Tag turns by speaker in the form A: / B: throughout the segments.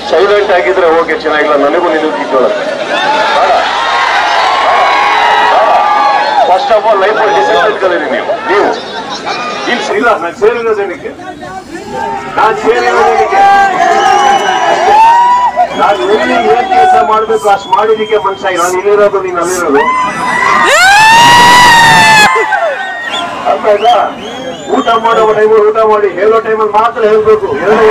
A: silent ಆಗಿದ್ರೆ okay ಚೆನ್ನಾಗಿಲ್ಲ ನನಗೂ ನಿನಗೂ ಕಿತ್ಕೊಳ್ಳುತ್ತೆ first of all life discipline ಕಲೀರಿ ನೀವು ನೀವು ಇಲ್ಲಿ ಸ- ಇಲ್ಲ ನಾನು ಸೇರಿರೋದೇನಕ್ಕೆ ನಾನು ಸೇರಿರೋದೇನಕ್ಕೆ ನಾನು ಎಲ್ಲಿ ಏನ್ ಕೆಲಸ ಮಾಡ್ಬೇಕು ಅಷ್ಟು ಮಾಡಿದಕ್ಕೆ ಮನುಷ್ಯ ನಾನು ಇಲ್ಲಿರೋದು ನೀನು ಅಲ್ಲಿರೋದು ಅರ್ಥ ಆಯ್ತಾ ಊಟ ಮಾಡೋ ಟೈಮಲ್ಲಿ ಊಟ ಮಾಡಿ ಹೇಳೋ ಟೈಮಲ್ಲಿ ಮಾತ್ರ ಹೇಳ್ಬೇಕು ಎರಡು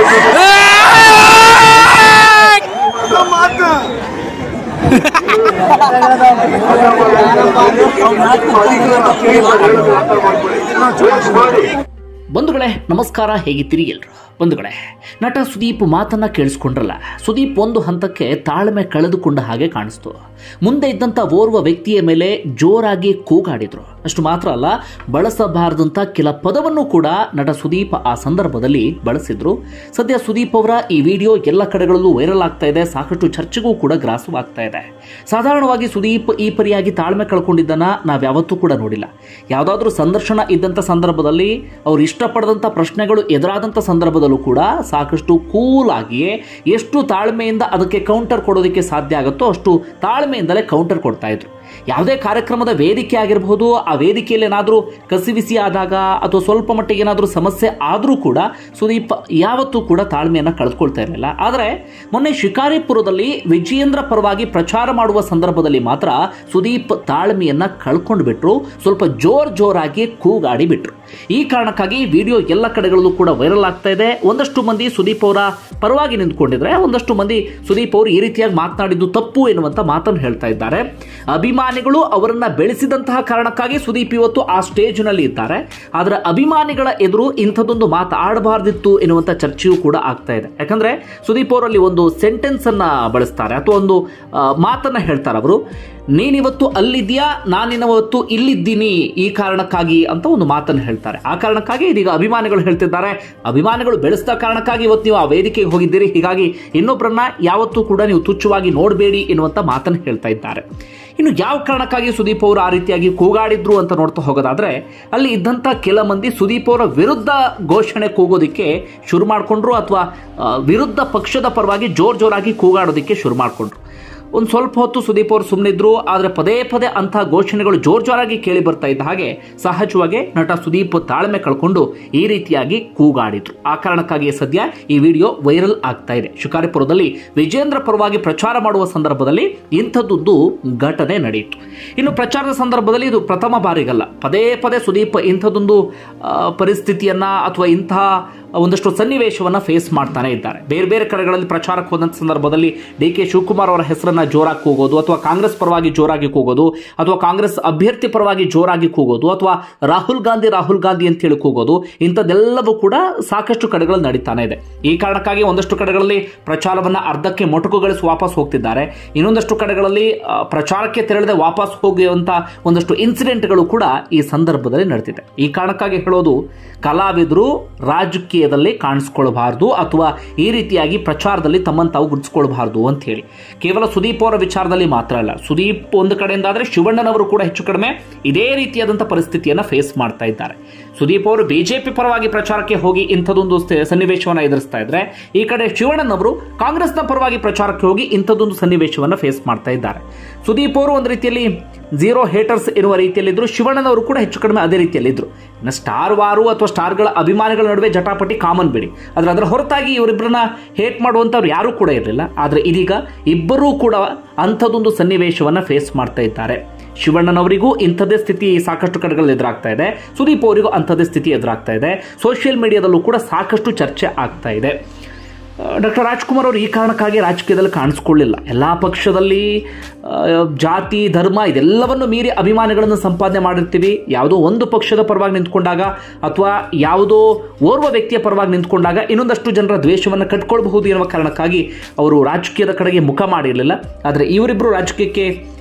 A: ಮಾಡಿ
B: ಬಂಧುಗಳೇ ನಮಸ್ಕಾರ ಹೇಗಿದ್ದೀರಿ ಎಲ್ರು ಬಂಧುಗಳೇ ನಟ ಸುದೀಪ್ ಮಾತನ್ನ ಕೇಳಿಸ್ಕೊಂಡ್ರಲ್ಲ ಸುದೀಪ್ ಒಂದು ಹಂತಕ್ಕೆ ತಾಳ್ಮೆ ಕಳೆದುಕೊಂಡ ಹಾಗೆ ಕಾಣಿಸ್ತು ಮುಂದೆ ಇದ್ದಂಥ ಓರ್ವ ವ್ಯಕ್ತಿಯ ಮೇಲೆ ಜೋರಾಗಿ ಕೂಗಾಡಿದ್ರು ಅಷ್ಟು ಮಾತ್ರ ಅಲ್ಲ ಬಳಸಬಾರದಂತ ಕೆಲ ಪದವನ್ನು ಕೂಡ ನಟ ಸುದೀಪ್ ಆ ಸಂದರ್ಭದಲ್ಲಿ ಬಳಸಿದ್ರು ಸದ್ಯ ಸುದೀಪ್ ಅವರ ಈ ವಿಡಿಯೋ ಎಲ್ಲ ಕಡೆಗಳಲ್ಲೂ ವೈರಲ್ ಆಗ್ತಾ ಇದೆ ಸಾಕಷ್ಟು ಚರ್ಚೆಗೂ ಕೂಡ ಗ್ರಾಸವಾಗ್ತಾ ಇದೆ ಸಾಧಾರಣವಾಗಿ ಸುದೀಪ್ ಈ ಪರಿಯಾಗಿ ತಾಳ್ಮೆ ಕಳ್ಕೊಂಡಿದ್ದನ್ನ ನಾವು ಯಾವತ್ತೂ ಕೂಡ ನೋಡಿಲ್ಲ ಯಾವುದಾದ್ರೂ ಸಂದರ್ಶನ ಇದ್ದಂಥ ಸಂದರ್ಭದಲ್ಲಿ ಅವ್ರು ಇಷ್ಟಪಡದಂಥ ಪ್ರಶ್ನೆಗಳು ಎದುರಾದಂಥ ಸಂದರ್ಭದಲ್ಲೂ ಕೂಡ ಸಾಕಷ್ಟು ಕೂಲ್ ಆಗಿಯೇ ಎಷ್ಟು ತಾಳ್ಮೆಯಿಂದ ಅದಕ್ಕೆ ಕೌಂಟರ್ ಕೊಡೋದಕ್ಕೆ ಸಾಧ್ಯ ಆಗುತ್ತೋ ಅಷ್ಟು ತಾಳ್ಮೆಯಿಂದಲೇ ಕೌಂಟರ್ ಕೊಡ್ತಾ ಇದ್ರು ಯಾವುದೇ ಕಾರ್ಯಕ್ರಮದ ವೇದಿಕೆ ಆಗಿರಬಹುದು ಆ ವೇದಿಕೆಯಲ್ಲಿ ಏನಾದರೂ ಕಸಿವಿಸಿ ಆದಾಗ ಅಥವಾ ಸ್ವಲ್ಪ ಮಟ್ಟಿಗೆ ಏನಾದರೂ ಸಮಸ್ಯೆ ಆದರೂ ಕೂಡ ಸುದೀಪ್ ಯಾವತ್ತೂ ಕೂಡ ತಾಳ್ಮೆಯನ್ನು ಕಳೆದುಕೊಳ್ತಾ ಇರಲಿಲ್ಲ ಆದರೆ ಮೊನ್ನೆ ಶಿಕಾರಿಪುರದಲ್ಲಿ ವಿಜಯೇಂದ್ರ ಪರವಾಗಿ ಪ್ರಚಾರ ಮಾಡುವ ಸಂದರ್ಭದಲ್ಲಿ ಮಾತ್ರ ಸುದೀಪ್ ತಾಳ್ಮೆಯನ್ನ ಕಳ್ಕೊಂಡು ಬಿಟ್ರು ಸ್ವಲ್ಪ ಜೋರ್ ಜೋರಾಗಿ ಕೂಗಾಡಿ ಬಿಟ್ರು ಈ ಕಾರಣಕ್ಕಾಗಿ ವಿಡಿಯೋ ಎಲ್ಲ ಕಡೆಗಳಲ್ಲೂ ಕೂಡ ವೈರಲ್ ಆಗ್ತಾ ಇದೆ ಒಂದಷ್ಟು ಮಂದಿ ಸುದೀಪ್ ಅವರ ಪರವಾಗಿ ನಿಂತ್ಕೊಂಡಿದ್ರೆ ಒಂದಷ್ಟು ಮಂದಿ ಸುದೀಪ್ ಅವರು ಈ ರೀತಿಯಾಗಿ ಮಾತನಾಡಿದ್ದು ತಪ್ಪು ಎನ್ನುವಂತ ಮಾತನ್ನು ಹೇಳ್ತಾ ಇದ್ದಾರೆ ಅಭಿಮಾನಿಗಳು ಅವರನ್ನ ಬೆಳೆಸಿದಂತಹ ಕಾರಣಕ್ಕಾಗಿ ಸುದೀಪ್ ಇವತ್ತು ಆ ಸ್ಟೇಜ್ನಲ್ಲಿ ಇದ್ದಾರೆ ಆದರೆ ಅಭಿಮಾನಿಗಳ ಎದುರು ಇಂಥದ್ದೊಂದು ಮಾತಾಡಬಾರ್ದಿತ್ತು ಎನ್ನುವಂಥ ಚರ್ಚೆಯೂ ಕೂಡ ಆಗ್ತಾ ಇದೆ ಯಾಕಂದ್ರೆ ಸುದೀಪ್ ಅವರಲ್ಲಿ ಒಂದು ಸೆಂಟೆನ್ಸ್ ಅನ್ನ ಬಳಸ್ತಾರೆ ಅಥವಾ ಒಂದು ಆ, ಮಾತನ್ನ ಹೇಳ್ತಾರೆ ಅವರು ನೀನಿವತ್ತು ಅಲ್ಲಿದ್ಯಾ ನಾನಿನವತ್ತು ಇಲ್ಲಿದ್ದೀನಿ ಈ ಕಾರಣಕ್ಕಾಗಿ ಅಂತ ಒಂದು ಮಾತನ್ನು ಹೇಳ್ತಾರೆ ಆ ಕಾರಣಕ್ಕಾಗಿ ಇದೀಗ ಅಭಿಮಾನಿಗಳು ಹೇಳ್ತಿದ್ದಾರೆ ಅಭಿಮಾನಿಗಳು ಬೆಳೆಸಿದ ಕಾರಣಕ್ಕಾಗಿ ಇವತ್ತು ನೀವು ಆ ವೇದಿಕೆಗೆ ಹೋಗಿದ್ದೀರಿ ಹೀಗಾಗಿ ಇನ್ನೊಬ್ಬರನ್ನ ಯಾವತ್ತೂ ಕೂಡ ನೀವು ತುಚ್ಛವಾಗಿ ನೋಡಬೇಡಿ ಎನ್ನುವಂತ ಮಾತನ್ನು ಹೇಳ್ತಾ ಇದ್ದಾರೆ ಇನ್ನು ಯಾವ ಕಾರಣಕ್ಕಾಗಿ ಸುದೀಪ್ ಅವರು ಆ ರೀತಿಯಾಗಿ ಕೂಗಾಡಿದ್ರು ಅಂತ ನೋಡ್ತಾ ಹೋಗೋದಾದ್ರೆ ಅಲ್ಲಿ ಇದ್ದಂಥ ಕೆಲ ಮಂದಿ ಸುದೀಪ್ ಅವರ ವಿರುದ್ಧ ಘೋಷಣೆ ಕೂಗೋದಕ್ಕೆ ಶುರು ಮಾಡಿಕೊಂಡ್ರು ಅಥವಾ ವಿರುದ್ಧ ಪಕ್ಷದ ಪರವಾಗಿ ಜೋರ್ ಜೋರಾಗಿ ಕೂಗಾಡೋದಕ್ಕೆ ಶುರು ಮಾಡಿಕೊಂಡ್ರು ಒಂದು ಸ್ವಲ್ಪ ಹೊತ್ತು ಸುದೀಪ್ ಅವರು ಸುಮ್ಮನಿದ್ರು ಆದರೆ ಪದೇ ಪದೇ ಅಂಥ ಘೋಷಣೆಗಳು ಜೋರ್ ಜೋರಾಗಿ ಕೇಳಿ ಬರ್ತಾ ಇದ್ದ ಹಾಗೆ ಸಹಜವಾಗಿ ನಟ ಸುದೀಪ್ ತಾಳ್ಮೆ ಕಳ್ಕೊಂಡು ಈ ರೀತಿಯಾಗಿ ಕೂಗಾಡಿದ್ರು ಆ ಕಾರಣಕ್ಕಾಗಿ ಸದ್ಯ ಈ ವಿಡಿಯೋ ವೈರಲ್ ಆಗ್ತಾ ಇದೆ ಶಿಕಾರಿಪುರದಲ್ಲಿ ವಿಜೇಂದ್ರ ಪರವಾಗಿ ಪ್ರಚಾರ ಮಾಡುವ ಸಂದರ್ಭದಲ್ಲಿ ಇಂಥದ್ದೊಂದು ಘಟನೆ ನಡೆಯಿತು ಇನ್ನು ಪ್ರಚಾರದ ಸಂದರ್ಭದಲ್ಲಿ ಇದು ಪ್ರಥಮ ಬಾರಿಗಲ್ಲ ಪದೇ ಪದೇ ಸುದೀಪ್ ಇಂಥದ್ದೊಂದು ಆ, ಪರಿಸ್ಥಿತಿಯನ್ನ ಅಥವಾ ಇಂತಹ ಒಂದಷ್ಟು ಸನ್ನಿವೇಶವನ್ನ ಫೇಸ್ ಮಾಡ್ತಾನೆ ಇದ್ದಾರೆ ಬೇರೆ ಬೇರೆ ಕಡೆಗಳಲ್ಲಿ ಪ್ರಚಾರಕ್ಕೆ ಹೋದಂಥ ಸಂದರ್ಭದಲ್ಲಿ ಡಿ ಕೆ ಶಿವಕುಮಾರ್ ಅವರ ಹೆಸರನ್ನ ಜೋರಾಗಿ ಕೂಗೋದು ಅಥವಾ ಕಾಂಗ್ರೆಸ್ ಪರವಾಗಿ ಜೋರಾಗಿ ಕೂಗೋದು ಅಥವಾ ಕಾಂಗ್ರೆಸ್ ಅಭ್ಯರ್ಥಿ ಪರವಾಗಿ ಜೋರಾಗಿ ಕೂಗೋದು ಅಥವಾ ರಾಹುಲ್ ಗಾಂಧಿ ರಾಹುಲ್ ಗಾಂಧಿ ಅಂತ ಹೇಳಿ ಕೂಗೋದು ಇಂಥದ್ದೆಲ್ಲವೂ ಕೂಡ ಸಾಕಷ್ಟು ಕಡೆಗಳಲ್ಲಿ ನಡೀತಾನೆ ಇದೆ ಈ ಕಾರಣಕ್ಕಾಗಿ ಒಂದಷ್ಟು ಕಡೆಗಳಲ್ಲಿ ಪ್ರಚಾರವನ್ನ ಅರ್ಧಕ್ಕೆ ಮೊಟಕುಗೊಳಿಸಿ ವಾಪಸ್ ಹೋಗ್ತಿದ್ದಾರೆ ಇನ್ನೊಂದಷ್ಟು ಕಡೆಗಳಲ್ಲಿ ಆ, ಪ್ರಚಾರಕ್ಕೆ ತೆರಳದೆ ವಾಪಸ್ ಹೋಗುವಂತ ಒಂದಷ್ಟು ಇನ್ಸಿಡೆಂಟ್ಗಳು ಕೂಡ ಈ ಸಂದರ್ಭದಲ್ಲಿ ನಡೆದಿದೆ ಈ ಕಾರಣಕ್ಕಾಗಿ ಹೇಳೋದು ಕಲಾವಿದರು ರಾಜಕೀಯದಲ್ಲಿ ಕಾಣಿಸ್ಕೊಳ್ಬಾರ್ದು ಅಥವಾ ಈ ರೀತಿಯಾಗಿ ಪ್ರಚಾರದಲ್ಲಿ ತಮ್ಮನ್ನು ತಾವು ಗುರುತಿಸ್ಕೊಳ್ಬಾರ್ದು ಅಂತ ಹೇಳಿ ಕೇವಲ ಸುದೀಪ್ ಅವರ ವಿಚಾರದಲ್ಲಿ ಮಾತ್ರ ಅಲ್ಲ ಸುದೀಪ್ ಒಂದು ಕಡೆಯಿಂದ ಆದರೆ ಶಿವಣ್ಣನವರು ಕೂಡ ಹೆಚ್ಚು ಕಡಿಮೆ ಇದೇ ರೀತಿಯಾದಂಥ ಪರಿಸ್ಥಿತಿಯನ್ನು ಫೇಸ್ ಮಾಡ್ತಾ ಇದ್ದಾರೆ ಸುದೀಪ್ ಅವರು ಬಿಜೆಪಿ ಪರವಾಗಿ ಪ್ರಚಾರಕ್ಕೆ ಹೋಗಿ ಇಂಥದ್ದೊಂದು ಸ್ಥ- ಸನ್ನಿವೇಶವನ್ನ ಎದುರಿಸ್ತಾ ಇದ್ರೆ ಈ ಕಡೆ ಶಿವಣ್ಣನವರು ಕಾಂಗ್ರೆಸ್ನ ಪರವಾಗಿ ಪ್ರಚಾರಕ್ಕೆ ಹೋಗಿ ಇಂಥದ್ದೊಂದು ಸನ್ನಿವೇಶವನ್ನ ಫೇಸ್ ಮಾಡ್ತಾ ಇದ್ದಾರೆ ಸುದೀಪ್ ಅವರು ಒಂದು ರೀತಿಯಲ್ಲಿ ಝೀರೋ ಹೇಟರ್ಸ್ ಇರುವ ರೀತಿಯಲ್ಲಿದ್ರು ಶಿವಣ್ಣನವರು ಕೂಡ ಹೆಚ್ಚು ಕಡಿಮೆ ಅದೇ ರೀತಿಯಲ್ಲಿದ್ರು ಇನ್ನು ಸ್ಟಾರ್ ವಾರು ಅಥವಾ ಸ್ಟಾರ್ಗಳ ಅಭಿಮಾನಿಗಳ ನಡುವೆ ಜಟಾಪಟಿ ಕಾಮನ್ ಬಿಡಿ ಆದ್ರೆ ಅದರ ಹೊರತಾಗಿ ಇವರಿಬ್ಬರನ್ನ ಹೇಟ್ ಮಾಡುವಂಥವ್ರು ಯಾರೂ ಕೂಡ ಇರಲಿಲ್ಲ ಆದರೆ ಇದೀಗ ಇಬ್ಬರೂ ಕೂಡ ಅಂಥದ್ದೊಂದು ಸನ್ನಿವೇಶವನ್ನ ಫೇಸ್ ಮಾಡ್ತಾ ಇದ್ದಾರೆ ಶಿವಣ್ಣನವರಿಗೂ ಇಂಥದ್ದೇ ಸ್ಥಿತಿ ಸಾಕಷ್ಟು ಕಡೆಗಳಲ್ಲಿ ಎದುರಾಗ್ತಾ ಇದೆ ಸುದೀಪ್ ಅವರಿಗೂ ಅಂಥದ್ದೇ ಸ್ಥಿತಿ ಎದುರಾಗ್ತಾ ಇದೆ ಸೋಷಿಯಲ್ ಮೀಡಿಯಾದಲ್ಲೂ ಕೂಡ ಸಾಕಷ್ಟು ಚರ್ಚೆ ಆಗ್ತಾ ಇದೆ ಡಾಕ್ಟರ್ ರಾಜ್ಕುಮಾರ್ ಅವರು ಈ ಕಾರಣಕ್ಕಾಗಿ ರಾಜಕೀಯದಲ್ಲಿ ಕಾಣಿಸ್ಕೊಳ್ಳಿಲ್ಲ ಎಲ್ಲ ಪಕ್ಷದಲ್ಲಿ ಆ, ಜಾತಿ ಧರ್ಮ ಇದೆಲ್ಲವನ್ನು ಮೀರಿ ಅಭಿಮಾನಿಗಳನ್ನು ಸಂಪಾದನೆ ಮಾಡಿರ್ತೀವಿ ಯಾವುದೋ ಒಂದು ಪಕ್ಷದ ಪರವಾಗಿ ನಿಂತ್ಕೊಂಡಾಗ ಅಥವಾ ಯಾವುದೋ ಓರ್ವ ವ್ಯಕ್ತಿಯ ಪರವಾಗಿ ನಿಂತ್ಕೊಂಡಾಗ ಇನ್ನೊಂದಷ್ಟು ಜನರ ದ್ವೇಷವನ್ನು ಕಟ್ಕೊಳ್ಬಹುದು ಎನ್ನುವ ಕಾರಣಕ್ಕಾಗಿ ಅವರು ರಾಜಕೀಯದ ಕಡೆಗೆ ಮುಖ ಮಾಡಿರಲಿಲ್ಲ ಆದರೆ ಇವರಿಬ್ಬರು ರಾಜಕೀಯಕ್ಕೆ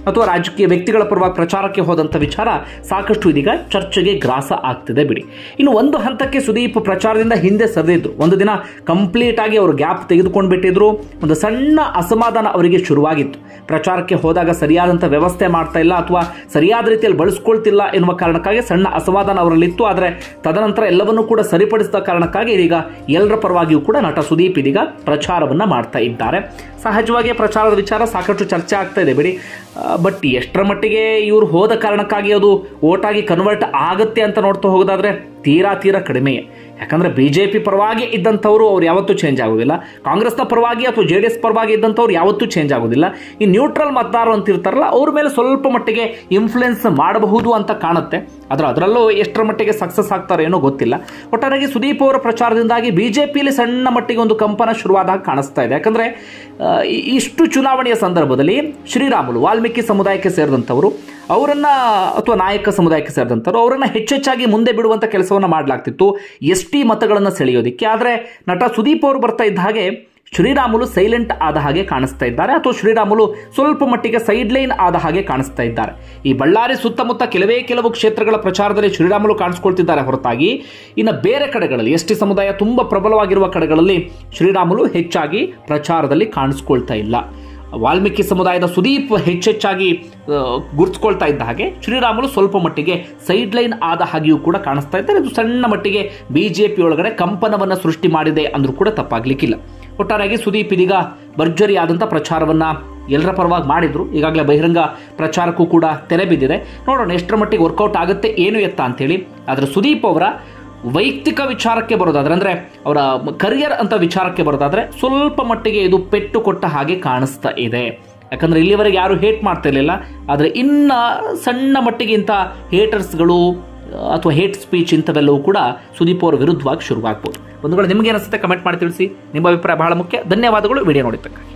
B: ಅಥವಾ ರಾಜಕೀಯ ವ್ಯಕ್ತಿಗಳ ಪರವಾಗಿ ಪ್ರಚಾರಕ್ಕೆ ಹೋದಂಥ ವಿಚಾರ ಸಾಕಷ್ಟು ಇದೀಗ ಚರ್ಚೆಗೆ ಗ್ರಾಸ ಆಗ್ತಿದೆ ಬಿಡಿ ಇನ್ನು ಒಂದು ಹಂತಕ್ಕೆ ಸುದೀಪ್ ಪ್ರಚಾರದಿಂದ ಹಿಂದೆ ಸರಿದಿದ್ರು ಒಂದು ದಿನ ಕಂಪ್ಲೀಟ್ ಆಗಿ ಅವರು ಗ್ಯಾಪ್ ತೆಗೆದುಕೊಂಡು ಬಿಟ್ಟಿದ್ರು ಒಂದು ಸಣ್ಣ ಅಸಮಾಧಾನ ಅವರಿಗೆ ಶುರುವಾಗಿತ್ತು ಪ್ರಚಾರಕ್ಕೆ ಹೋದಾಗ ಸರಿಯಾದಂಥ ವ್ಯವಸ್ಥೆ ಮಾಡ್ತಾ ಇಲ್ಲ ಅಥವಾ ಸರಿಯಾದ ರೀತಿಯಲ್ಲಿ ಬಳಸ್ಕೊಳ್ತಿಲ್ಲ ಎನ್ನುವ ಕಾರಣಕ್ಕಾಗಿ ಸಣ್ಣ ಅಸಮಾಧಾನ ಅವರಲ್ಲಿತ್ತು ಆದರೆ ತದನಂತರ ಎಲ್ಲವನ್ನೂ ಕೂಡ ಸರಿಪಡಿಸಿದ ಕಾರಣಕ್ಕಾಗಿ ಇದೀಗ ಎಲ್ಲರ ಪರವಾಗಿಯೂ ಕೂಡ ನಟ ಸುದೀಪ್ ಇದೀಗ ಪ್ರಚಾರವನ್ನ ಮಾಡ್ತಾ ಇದ್ದಾರೆ ಸಹಜವಾಗಿ ಪ್ರಚಾರದ ವಿಚಾರ ಸಾಕಷ್ಟು ಚರ್ಚೆ ಆಗ್ತಾ ಇದೆ ಬಿಡಿ ಬಟ್ ಎಷ್ಟರ ಮಟ್ಟಿಗೆ ಇವರು ಹೋದ ಕಾರಣಕ್ಕಾಗಿ ಅದು ಓಟಾಗಿ ಕನ್ವರ್ಟ್ ಆಗುತ್ತೆ ಅಂತ ನೋಡ್ತಾ ಹೋಗೋದಾದ್ರೆ ತೀರಾ ತೀರಾ ಕಡಿಮೆಯೇ ಯಾಕಂದ್ರೆ ಬಿಜೆಪಿ ಪರವಾಗಿ ಇದ್ದಂಥವ್ರು ಅವ್ರು ಯಾವತ್ತೂ ಚೇಂಜ್ ಆಗೋದಿಲ್ಲ ಕಾಂಗ್ರೆಸ್ನ ಪರವಾಗಿ ಅಥವಾ ಜೆ ಡಿ ಎಸ್ ಪರವಾಗಿ ಇದ್ದಂಥವ್ರು ಯಾವತ್ತೂ ಚೇಂಜ್ ಆಗೋದಿಲ್ಲ ಈ ನ್ಯೂಟ್ರಲ್ ಮತದಾರರು ಅಂತ ಇರ್ತಾರಲ್ಲ ಅವ್ರ ಮೇಲೆ ಸ್ವಲ್ಪ ಮಟ್ಟಿಗೆ ಇನ್ಫ್ಲುಯೆನ್ಸ್ ಮಾಡಬಹುದು ಅಂತ ಕಾಣುತ್ತೆ ಆದ್ರೆ ಅದರಲ್ಲೂ ಎಷ್ಟರ ಮಟ್ಟಿಗೆ ಸಕ್ಸಸ್ ಆಗ್ತಾರೋ ಏನೋ ಗೊತ್ತಿಲ್ಲ ಒಟ್ಟಾರೆಯಾಗಿ ಸುದೀಪ್ ಅವರ ಪ್ರಚಾರದಿಂದಾಗಿ ಬಿಜೆಪಿಯಲ್ಲಿ ಸಣ್ಣ ಮಟ್ಟಿಗೆ ಒಂದು ಕಂಪನ ಶುರುವಾದಾಗ ಕಾಣಿಸ್ತಾ ಇದೆ ಯಾಕಂದ್ರೆ ಆ, ಈ- ಇಷ್ಟು ಚುನಾವಣೆಯ ಸಂದರ್ಭದಲ್ಲಿ ಶ್ರೀರಾಮುಲು ವಾಲ್ಮೀಕಿ ಸಮುದಾಯಕ್ಕೆ ಸೇರಿದಂಥವರು ಅವರನ್ನ ಅಥವಾ ನಾಯಕ ಸಮುದಾಯಕ್ಕೆ ಸೇರಿದಂಥವ್ರು ಅವರನ್ನ ಹೆಚ್ಚೆಚ್ಚಾಗಿ ಮುಂದೆ ಬಿಡುವಂತ ಕೆಲಸವನ್ನ ಮಾಡಲಾಗ್ತಿತ್ತು ಎಸ್ ಟಿ ಮತಗಳನ್ನು ಸೆಳೆಯೋದಿಕ್ಕೆ ಆದರೆ ನಟ ಸುದೀಪ್ ಅವರು ಬರ್ತಾ ಇದ್ದ ಹಾಗೆ ಶ್ರೀರಾಮುಲು ಸೈಲೆಂಟ್ ಆದ ಹಾಗೆ ಕಾಣಿಸ್ತಾ ಇದ್ದಾರೆ ಅಥವಾ ಶ್ರೀರಾಮುಲು ಸ್ವಲ್ಪ ಮಟ್ಟಿಗೆ ಸೈಡ್ ಲೈನ್ ಆದ ಹಾಗೆ ಕಾಣಿಸ್ತಾ ಇದ್ದಾರೆ ಈ ಬಳ್ಳಾರಿ ಸುತ್ತಮುತ್ತ ಕೆಲವೇ ಕೆಲವು ಕ್ಷೇತ್ರಗಳ ಪ್ರಚಾರದಲ್ಲಿ ಶ್ರೀರಾಮುಲು ಕಾಣಿಸ್ಕೊಳ್ತಿದ್ದಾರೆ ಹೊರತಾಗಿ ಇನ್ನು ಬೇರೆ ಕಡೆಗಳಲ್ಲಿ ಎಸ್ ಟಿ ಸಮುದಾಯ ತುಂಬಾ ಪ್ರಬಲವಾಗಿರುವ ಕಡೆಗಳಲ್ಲಿ ಶ್ರೀರಾಮುಲು ಹೆಚ್ಚಾಗಿ ಪ್ರಚಾರದಲ್ಲಿ ಕಾಣಿಸ್ಕೊಳ್ತಾ ಇಲ್ಲ ವಾಲ್ಮೀಕಿ ಸಮುದಾಯದ ಸುದೀಪ್ ಹೆಚ್ಚೆಚ್ಚಾಗಿ ಆ, ಗುರುತಿಸ್ಕೊಳ್ತಾ ಇದ್ದ ಹಾಗೆ ಶ್ರೀರಾಮುಲು ಸ್ವಲ್ಪ ಮಟ್ಟಿಗೆ ಸೈಡ್ ಲೈನ್ ಆದ ಹಾಗೆಯೂ ಕೂಡ ಕಾಣಿಸ್ತಾ ಇದ್ದಾರೆ ಇದು ಸಣ್ಣ ಮಟ್ಟಿಗೆ ಬಿಜೆಪಿ ಒಳಗಡೆ ಕಂಪನವನ್ನ ಸೃಷ್ಟಿ ಮಾಡಿದೆ ಅಂದ್ರೂ ಕೂಡ ತಪ್ಪಾಗ್ಲಿಕ್ಕಿಲ್ಲ ಒಟ್ಟಾರೆಯಾಗಿ ಸುದೀಪ್ ಇದೀಗ ಭರ್ಜರಿಯಾದಂಥ ಪ್ರಚಾರವನ್ನ ಎಲ್ಲರ ಪರವಾಗಿ ಮಾಡಿದ್ರು ಈಗಾಗಲೇ ಬಹಿರಂಗ ಪ್ರಚಾರಕ್ಕೂ ಕೂಡ ತೆರೆ ಬಿದ್ದಿದೆ ನೋಡೋಣ ಎಷ್ಟರ ಮಟ್ಟಿಗೆ ವರ್ಕೌಟ್ ಆಗುತ್ತೆ ಏನು ಎತ್ತ ಅಂತೇಳಿ ಆದರೆ ಸುದೀಪ್ ಅವರ ವೈಯಕ್ತಿಕ ವಿಚಾರಕ್ಕೆ ಬರೋದಾದ್ರೆ ಅಂದ್ರೆ ಅವರ ಕರಿಯರ್ ಅಂತ ವಿಚಾರಕ್ಕೆ ಬರೋದಾದ್ರೆ ಸ್ವಲ್ಪ ಮಟ್ಟಿಗೆ ಇದು ಪೆಟ್ಟು ಕೊಟ್ಟ ಹಾಗೆ ಕಾಣಿಸ್ತಾ ಇದೆ ಯಾಕಂದ್ರೆ ಇಲ್ಲಿವರೆಗೆ ಯಾರು ಹೇಟ್ ಮಾಡ್ತಾ ಇರಲಿಲ್ಲ ಆದರೆ ಇನ್ನ ಸಣ್ಣ ಮಟ್ಟಿಗೆ ಇಂಥ ಹೇಟರ್ಸ್ಗಳು ಅಥವಾ ಹೇಟ್ ಸ್ಪೀಚ್ ಇಂಥವೆಲ್ಲವೂ ಕೂಡ ಸುದೀಪ್ ಅವರ ವಿರುದ್ಧವಾಗಿ ಶುರುವಾಗ್ಬೋದು ಒಂದು ವೇಳೆ ನಿಮ್ಗೆ ಅನಿಸುತ್ತೆ ಕಮೆಂಟ್ ಮಾಡಿ ತಿಳಿಸಿ ನಿಮ್ಮ ಅಭಿಪ್ರಾಯ ಬಹಳ ಮುಖ್ಯ ಧನ್ಯವಾದಗಳು ವಿಡಿಯೋ ನೋಡಿದ್ದಕ್ಕಾಗಿ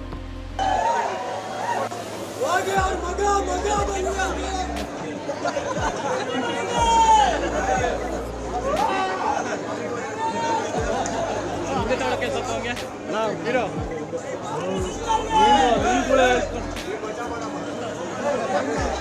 C: ಹೋಗಿ ಅವ್ರ ಮಗ ಮಗ ಮಗ
D: ನಾವು